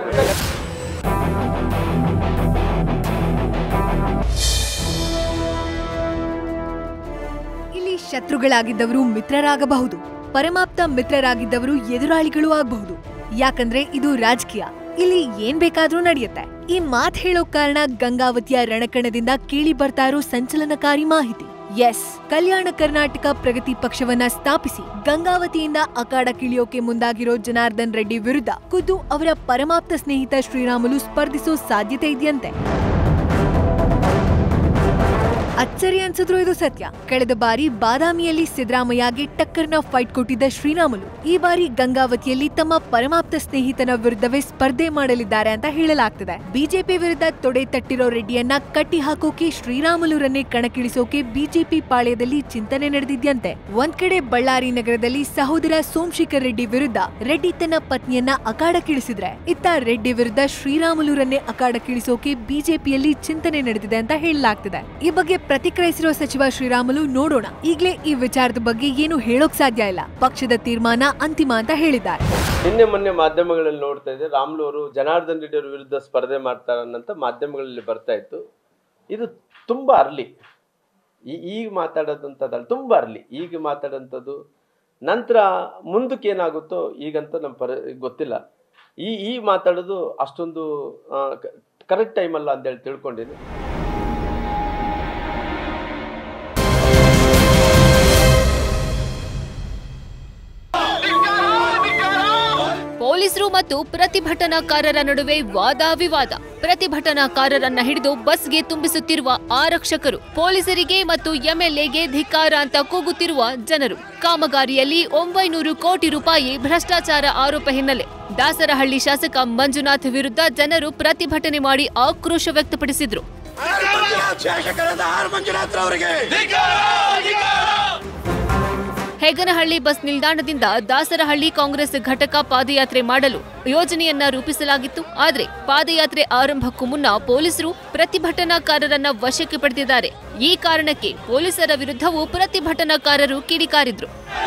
ಇಲ್ಲಿ ಶತ್ರುಗಳಾಗಿದ್ದವರು ಮಿತ್ರರಾಗಬಹುದು ಪರಮಾಪ್ತ ಮಿತ್ರರಾಗಿದ್ದವರು ಎದುರಾಳಿಗಳು ಆಗಬಹುದು ಯಾಕಂದ್ರೆ ಇದು ರಾಜಕೀಯ ಇಲ್ಲಿ ಏನ್ ಬೇಕಾದ್ರೂ ನಡೆಯುತ್ತೆ ಈ ಮಾತ್ ಹೇಳೋ ಕಾರಣ ಗಂಗಾವತಿಯ ರಣಕಣದಿಂದ ಕೇಳಿ ಬರ್ತಾ ಇರೋ ಸಂಚಲನಕಾರಿ ಮಾಹಿತಿ ಎಸ್ ಕಲ್ಯಾಣ ಕರ್ನಾಟಕ ಪ್ರಗತಿ ಪಕ್ಷವನ್ನ ಸ್ಥಾಪಿಸಿ ಗಂಗಾವತಿಯಿಂದ ಅಖಾಡಕ್ಕಿಳಿಯೋಕೆ ಮುಂದಾಗಿರೋ ಜನಾರ್ದನ್ ರೆಡ್ಡಿ ವಿರುದ್ಧ ಖುದ್ದು ಅವರ ಪರಮಾಪ್ತ ಸ್ನೇಹಿತ ಶ್ರೀರಾಮುಲು ಸ್ಪರ್ಧಿಸೋ ಸಾಧ್ಯತೆ ಇದೆಯಂತೆ ಅಚ್ಚರಿ ಅನ್ಸಿದ್ರು ಇದು ಸತ್ಯ ಕಳೆದ ಬಾರಿ ಬಾದಾಮಿಯಲ್ಲಿ ಸಿದ್ದರಾಮಯ್ಯಗೆ ಟಕ್ಕರ್ನ ಫೈಟ್ ಕೊಟ್ಟಿದ್ದ ಶ್ರೀರಾಮುಲು ಈ ಬಾರಿ ಗಂಗಾವತಿಯಲ್ಲಿ ತಮ್ಮ ಪರಮಾಪ್ತ ಸ್ನೇಹಿತನ ವಿರುದ್ಧವೇ ಸ್ಪರ್ಧೆ ಮಾಡಲಿದ್ದಾರೆ ಅಂತ ಹೇಳಲಾಗ್ತಿದೆ ಬಿಜೆಪಿ ವಿರುದ್ಧ ತೊಡೆ ತಟ್ಟಿರೋ ರೆಡ್ಡಿಯನ್ನ ಕಟ್ಟಿ ಹಾಕೋಕೆ ಶ್ರೀರಾಮುಲುರನ್ನೇ ಕಣಕ್ಕಿಳಿಸೋಕೆ ಬಿಜೆಪಿ ಪಾಳ್ಯದಲ್ಲಿ ಚಿಂತನೆ ನಡೆದಿದ್ಯಂತೆ ಒಂದ್ ಕಡೆ ಬಳ್ಳಾರಿ ನಗರದಲ್ಲಿ ಸಹೋದರ ಸೋಮಶೇಖರ್ ರೆಡ್ಡಿ ವಿರುದ್ಧ ರೆಡ್ಡಿ ತನ್ನ ಪತ್ನಿಯನ್ನ ಅಖಾಡಕ್ಕಿಳಿಸಿದ್ರೆ ಇತ್ತ ರೆಡ್ಡಿ ವಿರುದ್ಧ ಶ್ರೀರಾಮುಲುರನ್ನೇ ಅಖಾಡಕ್ಕಿಳಿಸೋಕೆ ಬಿಜೆಪಿಯಲ್ಲಿ ಚಿಂತನೆ ನಡೆದಿದೆ ಅಂತ ಹೇಳಲಾಗ್ತಿದೆ ಈ ಬಗ್ಗೆ ಪ್ರತಿಕ್ರಿಯಿಸಿರುವ ಸಚಿವ ಶ್ರೀರಾಮುಲು ನೋಡೋಣ ಈಗಲೇ ಈ ವಿಚಾರದ ಬಗ್ಗೆ ಏನು ಹೇಳೋಕ್ ಸಾಧ್ಯ ಇಲ್ಲ ಪಕ್ಷದ ತೀರ್ಮಾನ ಅಂತಿಮ ಅಂತ ಹೇಳಿದ್ದಾರೆ ನಿನ್ನೆ ಮೊನ್ನೆ ಮಾಧ್ಯಮಗಳಲ್ಲಿ ನೋಡ್ತಾ ಇದ್ದೆ ರಾಮ್ಲು ಅವರು ಜನಾರ್ದನ್ ರೆಡ್ಡಿ ಅವ್ರ ವಿರುದ್ಧ ಸ್ಪರ್ಧೆ ಮಾಡ್ತಾರನ್ನಂತ ಮಾಧ್ಯಮಗಳಲ್ಲಿ ಬರ್ತಾ ಇತ್ತು ಇದು ತುಂಬಾ ಅರ್ಲಿ ಈ ಈಗ ಮಾತಾಡೋದಂಥದ್ದಲ್ಲ ತುಂಬಾ ಅರ್ಲಿ ಈಗ ಮಾತಾಡೋಂಥದ್ದು ನಂತರ ಮುಂದಕ್ಕೆ ಏನಾಗುತ್ತೋ ಈಗಂತ ನಮ್ಮ ಪರ ಗೊತ್ತಿಲ್ಲ ಈ ಈ ಮಾತಾಡೋದು ಅಷ್ಟೊಂದು ಕರೆಕ್ಟ್ ಟೈಮ್ ಅಲ್ಲ ಅಂತೇಳಿ ತಿಳ್ಕೊಂಡಿನಿ ಪೊಲೀಸರು ಮತ್ತು ಪ್ರತಿಭಟನಾಕಾರರ ನಡುವೆ ವಾದ ವಿವಾದ ಪ್ರತಿಭಟನಾಕಾರರನ್ನ ಹಿಡಿದು ಬಸ್ಗೆ ತುಂಬಿಸುತ್ತಿರುವ ಆರಕ್ಷಕರು ಪೊಲೀಸರಿಗೆ ಮತ್ತು ಎಂಎಲ್ಎಗೆ ಧಿಕ್ಕಾರ ಅಂತ ಕೂಗುತ್ತಿರುವ ಜನರು ಕಾಮಗಾರಿಯಲ್ಲಿ ಒಂಬೈನೂರು ಕೋಟಿ ರೂಪಾಯಿ ಭ್ರಷ್ಟಾಚಾರ ಆರೋಪ ಹಿನ್ನೆಲೆ ದಾಸರಹಳ್ಳಿ ಶಾಸಕ ಮಂಜುನಾಥ್ ವಿರುದ್ಧ ಜನರು ಪ್ರತಿಭಟನೆ ಮಾಡಿ ಆಕ್ರೋಶ ವ್ಯಕ್ತಪಡಿಸಿದ್ರು ಹೆಗನಹಳ್ಳಿ ಬಸ್ ನಿಲ್ದಾಣದಿಂದ ದಾಸರಹಳ್ಳಿ ಕಾಂಗ್ರೆಸ್ ಘಟಕ ಪಾದಯಾತ್ರೆ ಮಾಡಲು ಯೋಜನೆಯನ್ನ ರೂಪಿಸಲಾಗಿತ್ತು ಆದರೆ ಪಾದಯಾತ್ರೆ ಆರಂಭಕ್ಕೂ ಮುನ್ನ ಪೊಲೀಸರು ಪ್ರತಿಭಟನಾಕಾರರನ್ನ ವಶಕ್ಕೆ ಪಡೆದಿದ್ದಾರೆ ಈ ಕಾರಣಕ್ಕೆ ಪೊಲೀಸರ ವಿರುದ್ಧವೂ ಪ್ರತಿಭಟನಾಕಾರರು ಕಿಡಿಕಾರಿದ್ರು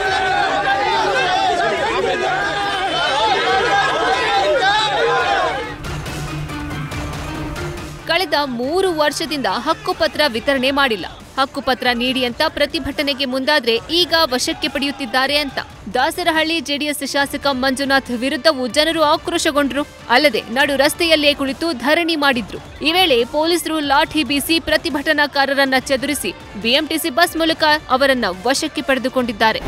ಕಳೆದ ಮೂರು ವರ್ಷದಿಂದ ಹಕ್ಕುಪತ್ರ ವಿತರಣೆ ಮಾಡಿಲ್ಲ ಹಕ್ಕುಪತ್ರ ನೀಡಿ ಅಂತ ಪ್ರತಿಭಟನೆಗೆ ಮುಂದಾದ್ರೆ ಈಗ ವಶಕ್ಕೆ ಪಡೆಯುತ್ತಿದ್ದಾರೆ ಅಂತ ದಾಸರಹಳ್ಳಿ ಜೆಡಿಎಸ್ ಶಾಸಕ ಮಂಜುನಾಥ್ ವಿರುದ್ಧವೂ ಜನರು ಆಕ್ರೋಶಗೊಂಡ್ರು ಅಲ್ಲದೆ ನಡು ರಸ್ತೆಯಲ್ಲೇ ಕುಳಿತು ಧರಣಿ ಮಾಡಿದ್ರು ಈ ವೇಳೆ ಪೊಲೀಸರು ಲಾಠಿ ಬೀಸಿ ಪ್ರತಿಭಟನಾಕಾರರನ್ನ ಚದುರಿಸಿ ಬಿಎಂಟಿಸಿ ಬಸ್ ಮೂಲಕ ಅವರನ್ನ ವಶಕ್ಕೆ ಪಡೆದುಕೊಂಡಿದ್ದಾರೆ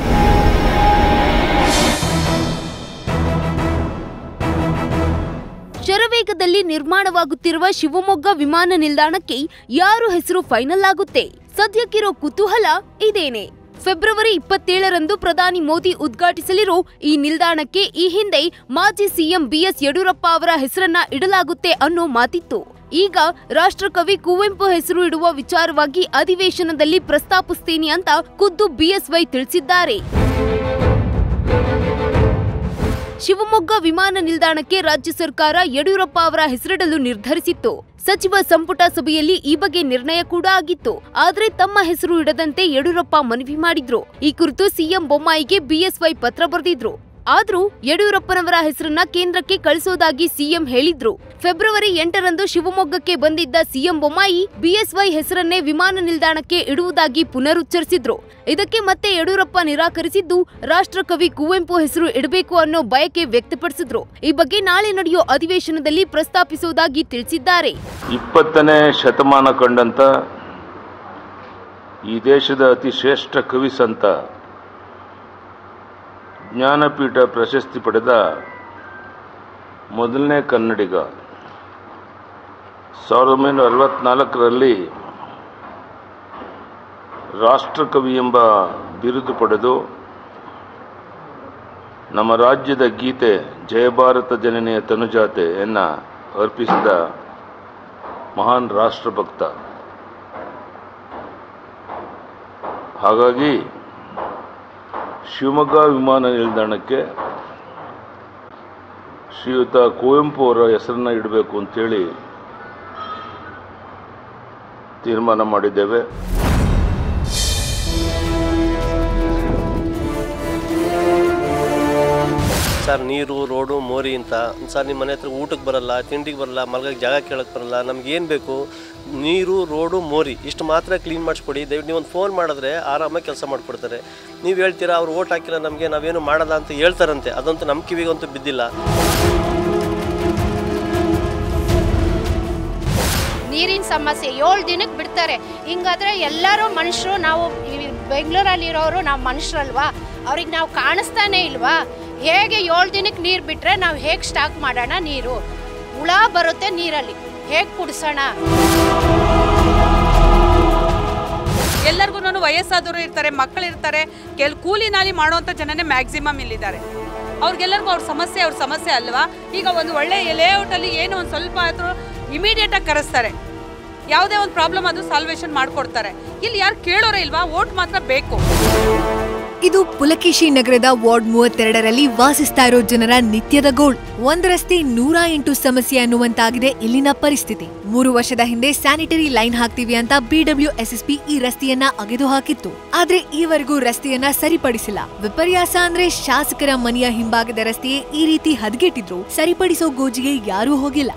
ಶರವೇಗದಲ್ಲಿ ನಿರ್ಮಾಣವಾಗುತ್ತಿರುವ ಶಿವಮೊಗ್ಗ ವಿಮಾನ ನಿಲ್ದಾಣಕ್ಕೆ ಯಾರು ಹೆಸರು ಫೈನಲ್ ಆಗುತ್ತೆ ಸದ್ಯಕ್ಕಿರೋ ಕುತೂಹಲ ಇದೇನೆ ಫೆಬ್ರವರಿ ಇಪ್ಪತ್ತೇಳರಂದು ಪ್ರಧಾನಿ ಮೋದಿ ಉದ್ಘಾಟಿಸಲಿರೋ ಈ ನಿಲ್ದಾಣಕ್ಕೆ ಈ ಹಿಂದೆ ಮಾಜಿ ಸಿಎಂ ಬಿಎಸ್ ಯಡಿಯೂರಪ್ಪ ಅವರ ಹೆಸರನ್ನ ಇಡಲಾಗುತ್ತೆ ಅನ್ನೋ ಮಾತಿತ್ತು ಈಗ ರಾಷ್ಟ್ರಕವಿ ಕುವೆಂಪು ಹೆಸರು ಇಡುವ ವಿಚಾರವಾಗಿ ಅಧಿವೇಶನದಲ್ಲಿ ಪ್ರಸ್ತಾಪಿಸ್ತೀನಿ ಅಂತ ಖುದ್ದು ಬಿಎಸ್ವೈ ತಿಳಿಸಿದ್ದಾರೆ ಶಿವಮೊಗ್ಗ ವಿಮಾನ ನಿಲ್ದಾಣಕ್ಕೆ ರಾಜ್ಯ ಸರ್ಕಾರ ಯಡಿಯೂರಪ್ಪ ಅವರ ಹೆಸರಿಡಲು ನಿರ್ಧರಿಸಿತ್ತು ಸಚಿವ ಸಂಪುಟ ಸಭೆಯಲ್ಲಿ ಈ ಬಗ್ಗೆ ನಿರ್ಣಯ ಕೂಡ ಆಗಿತ್ತು ಆದ್ರೆ ತಮ್ಮ ಹೆಸರು ಇಡದಂತೆ ಯಡಿಯೂರಪ್ಪ ಮನವಿ ಮಾಡಿದ್ರು ಈ ಕುರಿತು ಸಿಎಂ ಬೊಮ್ಮಾಯಿಗೆ ಬಿಎಸ್ವೈ ಪತ್ರ ಬರೆದಿದ್ರು ಆದ್ರೂ ಯಡಿಯೂರಪ್ಪನವರ ಹೆಸರನ್ನ ಕೇಂದ್ರಕ್ಕೆ ಕಳಿಸೋದಾಗಿ ಸಿಎಂ ಹೇಳಿದ್ರು ಫೆಬ್ರವರಿ ಎಂಟರಂದು ಶಿವಮೊಗ್ಗಕ್ಕೆ ಬಂದಿದ್ದ ಸಿಎಂ ಬೊಮ್ಮಾಯಿ ಬಿಎಸ್ವೈ ಹೆಸರನ್ನೇ ವಿಮಾನ ನಿಲ್ದಾಣಕ್ಕೆ ಇಡುವುದಾಗಿ ಪುನರುಚ್ಚರಿಸಿದ್ರು ಇದಕ್ಕೆ ಮತ್ತೆ ಯಡಿಯೂರಪ್ಪ ನಿರಾಕರಿಸಿದ್ದು ರಾಷ್ಟ್ರಕವಿ ಕುವೆಂಪು ಹೆಸರು ಇಡಬೇಕು ಅನ್ನೋ ಬಯಕೆ ವ್ಯಕ್ತಪಡಿಸಿದ್ರು ಈ ಬಗ್ಗೆ ನಾಳೆ ನಡೆಯೋ ಅಧಿವೇಶನದಲ್ಲಿ ಪ್ರಸ್ತಾಪಿಸುವುದಾಗಿ ತಿಳಿಸಿದ್ದಾರೆ ಇಪ್ಪತ್ತನೇ ಶತಮಾನ ಕಂಡಂತ ಈ ದೇಶದ ಅತಿ ಶ್ರೇಷ್ಠ ಕವಿ ಸಂತ ಜ್ಞಾನಪೀಠ ಪ್ರಶಸ್ತಿ ಪಡೆದ ಮೊದಲನೇ ಕನ್ನಡಿಗ ಸಾವಿರದ ಒಂಬೈನೂರ ಅರವತ್ನಾಲ್ಕರಲ್ಲಿ ರಾಷ್ಟ್ರಕವಿ ಎಂಬ ಬಿರುದು ಪಡೆದು ನಮ್ಮ ರಾಜ್ಯದ ಗೀತೆ ಜಯಭಾರತ ಜನನೆಯ ತನುಜಾತೆಯನ್ನು ಅರ್ಪಿಸಿದ ಮಹಾನ್ ರಾಷ್ಟ್ರಭಕ್ತ ಹಾಗಾಗಿ ಶಿವಮೊಗ್ಗ ವಿಮಾನ ನಿಲ್ದಾಣಕ್ಕೆ ಶ್ರೀಯುತ ಕುವೆಂಪು ಅವರ ಹೆಸರನ್ನ ಇಡಬೇಕು ಅಂತೇಳಿ ತೀರ್ಮಾನ ಮಾಡಿದ್ದೇವೆ ಸರ್ ನೀರು ರೋಡು ಮೋರಿ ಅಂತ ಸರ್ ನಿಮ್ಮ ಮನೆ ಹತ್ರ ಊಟಕ್ಕೆ ಬರಲ್ಲ ತಿಂಡಿಗೆ ಬರಲ್ಲ ಮಲ್ಗಕ್ಕೆ ಜಾಗ ಕೇಳಕ್ಕೆ ಬರಲ್ಲ ನಮ್ಗೆ ಏನು ಬೇಕು ನೀರು ರೋಡು ಮೋರಿ ಇಷ್ಟು ಮಾತ್ರ ಕ್ಲೀನ್ ಮಾಡಿಸ್ಕೊಡಿ ದಯವಿಟ್ಟು ನೀವು ಒಂದು ಫೋನ್ ಮಾಡಿದ್ರೆ ಆರಾಮಾಗಿ ಕೆಲಸ ಮಾಡಿಕೊಡ್ತಾರೆ ನೀವು ಹೇಳ್ತೀರಾ ಅವ್ರು ಓಟ್ ಹಾಕಿಲ್ಲ ನಮಗೆ ನಾವೇನು ಮಾಡಲ್ಲ ಅಂತ ಹೇಳ್ತಾರಂತೆ ಅದಂತೂ ನಮ್ಮ ಕಿವಿಗಂತೂ ಬಿದ್ದಿಲ್ಲ ನೀರಿನ ಸಮಸ್ಯೆ ಏಳು ದಿನಕ್ಕೆ ಬಿಡ್ತಾರೆ ಹಿಂಗಾದ್ರೆ ಎಲ್ಲರೂ ಮನುಷ್ಯರು ನಾವು ಈ ಬೆಂಗಳೂರಲ್ಲಿರೋರು ನಾವು ಮನುಷ್ಯರಲ್ವಾ ಅವ್ರಿಗೆ ನಾವು ಕಾಣಿಸ್ತಾನೆ ಇಲ್ವಾ ಹೇಗೆ ಏಳು ದಿನಕ್ಕೆ ನೀರು ಬಿಟ್ಟರೆ ನಾವು ಹೇಗೆ ಸ್ಟಾಕ್ ಮಾಡೋಣ ನೀರು ಹುಳ ಬರುತ್ತೆ ನೀರಲ್ಲಿ ಹೇಗೆ ಕುಡಿಸೋಣ ಎಲ್ಲರಿಗೂ ವಯಸ್ಸಾದವರು ಇರ್ತಾರೆ ಮಕ್ಕಳು ಇರ್ತಾರೆ ಕೆಲ್ ಕೂಲಿ ನಾಲಿ ಮಾಡುವಂಥ ಜನನೇ ಮ್ಯಾಕ್ಸಿಮಮ್ ಇಲ್ಲಿದ್ದಾರೆ ಅವ್ರಿಗೆಲ್ಲರಿಗೂ ಅವ್ರ ಸಮಸ್ಯೆ ಅವ್ರ ಸಮಸ್ಯೆ ಅಲ್ವಾ ಈಗ ಒಂದು ಒಳ್ಳೆ ಲೇಔಟಲ್ಲಿ ಏನೋ ಒಂದು ಸ್ವಲ್ಪ ಆದರೂ ಇಮಿಡಿಯೇಟಾಗಿ ಕರೆಸ್ತಾರೆ ಯಾವುದೇ ಒಂದು ಪ್ರಾಬ್ಲಮ್ ಅದು ಸಾಲ್ವೇಷನ್ ಮಾಡಿಕೊಡ್ತಾರೆ ಇಲ್ಲಿ ಯಾರು ಕೇಳೋರೇ ಇಲ್ವಾ ಓಟ್ ಮಾತ್ರ ಬೇಕು ಇದು ಪುಲಕೇಶಿ ನಗರದ ವಾರ್ಡ್ ಮೂವತ್ತೆರಡರಲ್ಲಿ ವಾಸಿಸ್ತಾ ಇರೋ ಜನರ ನಿತ್ಯದ ಗೋಳ್ ಒಂದ್ ರಸ್ತೆ ನೂರ ಎಂಟು ಸಮಸ್ಯೆ ಅನ್ನುವಂತಾಗಿದೆ ಇಲ್ಲಿನ ಪರಿಸ್ಥಿತಿ ಮೂರು ವರ್ಷದ ಹಿಂದೆ ಸ್ಯಾನಿಟರಿ ಲೈನ್ ಹಾಕ್ತೀವಿ ಅಂತ ಬಿಡಬ್ಲ್ಯೂ ಎಸ್ಎಸ್ಪಿ ಈ ರಸ್ತೆಯನ್ನ ಅಗೆದು ಹಾಕಿತ್ತು ಆದ್ರೆ ಈವರೆಗೂ ರಸ್ತೆಯನ್ನ ಸರಿಪಡಿಸಿಲ್ಲ ವಿಪರ್ಯಾಸ ಅಂದ್ರೆ ಶಾಸಕರ ಮನೆಯ ಹಿಂಭಾಗದ ರಸ್ತೆಯೇ ಈ ರೀತಿ ಹದಗೆಟ್ಟಿದ್ರು ಸರಿಪಡಿಸೋ ಗೋಜಿಗೆ ಯಾರೂ ಹೋಗಿಲ್ಲ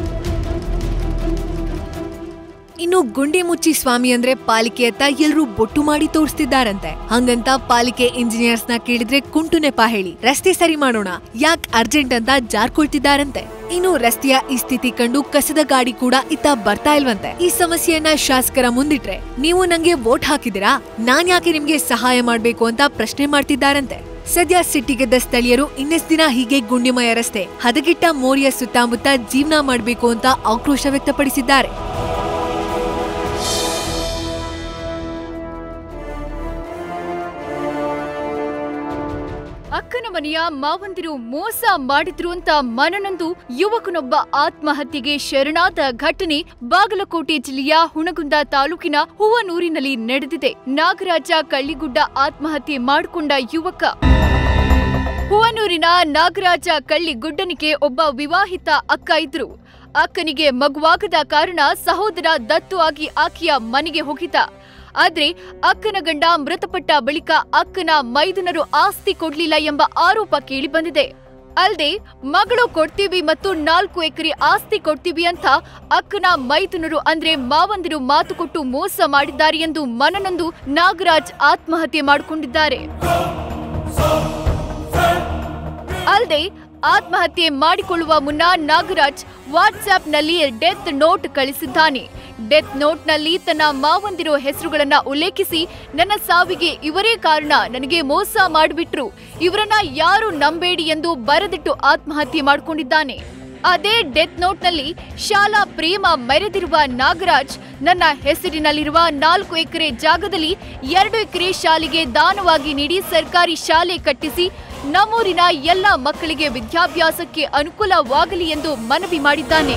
ಇನ್ನು ಗುಂಡಿ ಮುಚ್ಚಿ ಸ್ವಾಮಿ ಅಂದ್ರೆ ಪಾಲಿಕೆಯತ್ತ ಎಲ್ರೂ ಬೊಟ್ಟು ಮಾಡಿ ತೋರಿಸ್ತಿದ್ದಾರಂತೆ ಹಂಗಂತ ಪಾಲಿಕೆ ಇಂಜಿನಿಯರ್ಸ್ ನ ಕೇಳಿದ್ರೆ ಕುಂಟು ನೆಪ ಹೇಳಿ ರಸ್ತೆ ಸರಿ ಮಾಡೋಣ ಯಾಕ್ ಅರ್ಜೆಂಟ್ ಅಂತ ಜಾರ್ಕೊಳ್ತಿದ್ದಾರಂತೆ ಇನ್ನು ರಸ್ತೆಯ ಈ ಸ್ಥಿತಿ ಕಂಡು ಕಸದ ಗಾಡಿ ಕೂಡ ಇತ್ತ ಬರ್ತಾ ಇಲ್ವಂತೆ ಈ ಸಮಸ್ಯೆಯನ್ನ ಶಾಸಕರ ಮುಂದಿಟ್ರೆ ನೀವು ನಂಗೆ ವೋಟ್ ಹಾಕಿದಿರಾ ನಾನ್ ಯಾಕೆ ನಿಮ್ಗೆ ಸಹಾಯ ಮಾಡ್ಬೇಕು ಅಂತ ಪ್ರಶ್ನೆ ಮಾಡ್ತಿದ್ದಾರಂತೆ ಸದ್ಯ ಸಿಟ್ಟಿಗೆದ್ದ ಸ್ಥಳೀಯರು ಇನ್ನೆಸ್ ದಿನ ಹೀಗೆ ಗುಂಡಿಮಯ ರಸ್ತೆ ಹದಗೆಟ್ಟ ಮೋರಿಯ ಸುತ್ತಮುತ್ತ ಜೀವನ ಮಾಡ್ಬೇಕು ಅಂತ ಆಕ್ರೋಶ ವ್ಯಕ್ತಪಡಿಸಿದ್ದಾರೆ ಅಕ್ಕನ ಮನೆಯ ಮಾವಂದಿರು ಮೋಸ ಮಾಡಿದ್ರು ಅಂತ ಮನನೊಂದು ಯುವಕನೊಬ್ಬ ಆತ್ಮಹತ್ಯೆಗೆ ಶರಣಾದ ಘಟನೆ ಬಾಗಲಕೋಟೆ ಜಿಲ್ಲೆಯ ಹುಣಗುಂದ ತಾಲೂಕಿನ ಹೂವನೂರಿನಲ್ಲಿ ನಡೆದಿದೆ ನಾಗರಾಜ ಕಳ್ಳಿಗುಡ್ಡ ಆತ್ಮಹತ್ಯೆ ಮಾಡಿಕೊಂಡ ಯುವಕ ಹುವನೂರಿನ ನಾಗರಾಜ ಕಳ್ಳಿಗುಡ್ಡನಿಗೆ ಒಬ್ಬ ವಿವಾಹಿತ ಅಕ್ಕ ಇದ್ರು ಅಕ್ಕನಿಗೆ ಮಗುವಾಗದ ಕಾರಣ ಸಹೋದರ ದತ್ತು ಆಗಿ ಆಕೆಯ ಮನೆಗೆ ಹೋಗಿದ್ದ ಆದ್ರೆ ಅಕ್ಕನ ಗಂಡ ಮೃತಪಟ್ಟ ಬಳಿಕ ಅಕ್ಕನ ಮೈದುನರು ಆಸ್ತಿ ಕೊಡ್ಲಿಲ್ಲ ಎಂಬ ಆರೋಪ ಕೇಳಿಬಂದಿದೆ ಅಲ್ಲದೆ ಮಗಳು ಕೊಡ್ತೀವಿ ಮತ್ತು ನಾಲ್ಕು ಎಕರೆ ಆಸ್ತಿ ಕೊಡ್ತೀವಿ ಅಂತ ಅಕ್ಕನ ಮೈದುನರು ಅಂದ್ರೆ ಮಾವಂದಿರು ಮಾತು ಕೊಟ್ಟು ಮೋಸ ಮಾಡಿದ್ದಾರೆ ಎಂದು ಮನನೊಂದು ನಾಗರಾಜ್ ಆತ್ಮಹತ್ಯೆ ಮಾಡಿಕೊಂಡಿದ್ದಾರೆ ಅಲ್ಲದೆ ಆತ್ಮಹತ್ಯೆ ಮಾಡಿಕೊಳ್ಳುವ ಮುನ್ನ ನಾಗರಾಜ್ ವಾಟ್ಸ್ಆಪ್ನಲ್ಲಿ ಡೆತ್ ನೋಟ್ ಕಳಿಸಿದ್ದಾನೆ ಡೆತ್ ನೋಟ್ನಲ್ಲಿ ತನ್ನ ಮಾವಂದಿರೋ ಹೆಸರುಗಳನ್ನ ಉಲ್ಲೇಖಿಸಿ ನನ್ನ ಸಾವಿಗೆ ಇವರೇ ಕಾರಣ ನನಗೆ ಮೋಸ ಮಾಡಿಬಿಟ್ರು ಇವರನ್ನ ಯಾರು ನಂಬೇಡಿ ಎಂದು ಬರೆದಿಟ್ಟು ಆತ್ಮಹತ್ಯೆ ಮಾಡಿಕೊಂಡಿದ್ದಾನೆ ಅದೇ ಡೆತ್ ನೋಟ್ನಲ್ಲಿ ಶಾಲಾ ಪ್ರೇಮ ಮೆರೆದಿರುವ ನಾಗರಾಜ್ ನನ್ನ ಹೆಸರಿನಲ್ಲಿರುವ ನಾಲ್ಕು ಎಕರೆ ಜಾಗದಲ್ಲಿ ಎರಡು ಎಕರೆ ಶಾಲೆಗೆ ದಾನವಾಗಿ ನೀಡಿ ಸರ್ಕಾರಿ ಶಾಲೆ ಕಟ್ಟಿಸಿ ನಮ್ಮೂರಿನ ಎಲ್ಲ ಮಕ್ಕಳಿಗೆ ವಿದ್ಯಾಭ್ಯಾಸಕ್ಕೆ ಅನುಕೂಲವಾಗಲಿ ಎಂದು ಮನವಿ ಮಾಡಿದ್ದಾನೆ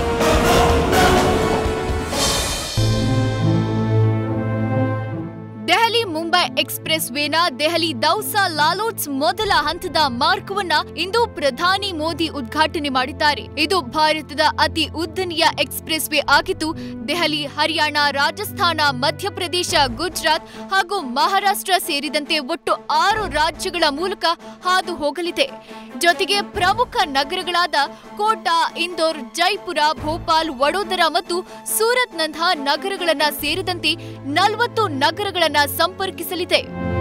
ದೆಹಲಿ ಮುಂಬೈ ಎಕ್ಸ್ಪ್ರೆಸ್ ವೇನ ದೆಹಲಿ ದೌಸಾ ಲಾಲೋಟ್ಸ್ ಮೊದಲ ಹಂತದ ಮಾರ್ಗವನ್ನ ಇಂದು ಪ್ರಧಾನಿ ಮೋದಿ ಉದ್ಘಾಟನೆ ಮಾಡಿದ್ದಾರೆ ಇದು ಭಾರತದ ಅತಿ ಉದ್ದನೆಯ ಎಕ್ಸ್ಪ್ರೆಸ್ ವೇ ಆಗಿದ್ದು ದೆಹಲಿ ಹರಿಯಾಣ ರಾಜಸ್ಥಾನ ಮಧ್ಯಪ್ರದೇಶ ಗುಜರಾತ್ ಹಾಗೂ ಮಹಾರಾಷ್ಟ್ರ ಸೇರಿದಂತೆ ಒಟ್ಟು ಆರು ರಾಜ್ಯಗಳ ಮೂಲಕ ಹಾದು ಹೋಗಲಿದೆ ಜೊತೆಗೆ ಪ್ರಮುಖ ನಗರಗಳಾದ ಕೋಟಾ ಇಂದೋರ್ ಜೈಪುರ ಭೋಪಾಲ್ ವಡೋದರ ಮತ್ತು ಸೂರತ್ನಂತಹ ನಗರಗಳನ್ನ ಸೇರಿದಂತೆ ನಲವತ್ತು ನಗರಗಳನ್ನ ಸಂಪರ್ಕಿಸಲಿದೆ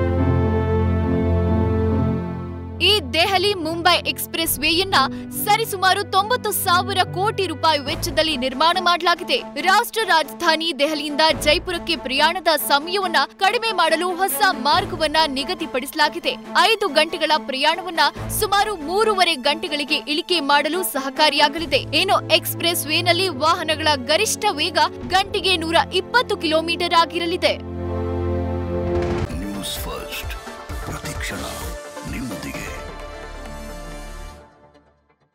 ಈ ದೆಹಲಿ ಮುಂಬೈ ಎಕ್ಸ್ಪ್ರೆಸ್ ವೇಯನ್ನ ಸರಿಸುಮಾರು ತೊಂಬತ್ತು ಸಾವಿರ ಕೋಟಿ ರೂಪಾಯಿ ವೆಚ್ಚದಲ್ಲಿ ನಿರ್ಮಾಣ ಮಾಡಲಾಗಿದೆ ರಾಷ್ಟ್ರ ರಾಜಧಾನಿ ದೆಹಲಿಯಿಂದ ಜೈಪುರಕ್ಕೆ ಪ್ರಯಾಣದ ಸಮಯವನ್ನ ಕಡಿಮೆ ಮಾಡಲು ಹೊಸ ಮಾರ್ಗವನ್ನ ನಿಗದಿಪಡಿಸಲಾಗಿದೆ ಐದು ಗಂಟೆಗಳ ಪ್ರಯಾಣವನ್ನ ಸುಮಾರು ಮೂರುವರೆ ಗಂಟೆಗಳಿಗೆ ಇಳಿಕೆ ಮಾಡಲು ಸಹಕಾರಿಯಾಗಲಿದೆ ಏನು ಎಕ್ಸ್ಪ್ರೆಸ್ ವೇನಲ್ಲಿ ವಾಹನಗಳ ಗರಿಷ್ಠ ವೇಗ ಗಂಟೆಗೆ ನೂರ ಇಪ್ಪತ್ತು ಕಿಲೋಮೀಟರ್ ಆಗಿರಲಿದೆ ನ್ಯೂಸ್ ಫಸ್ಟ್ ಪ್ರತಿಕ್ಷಣ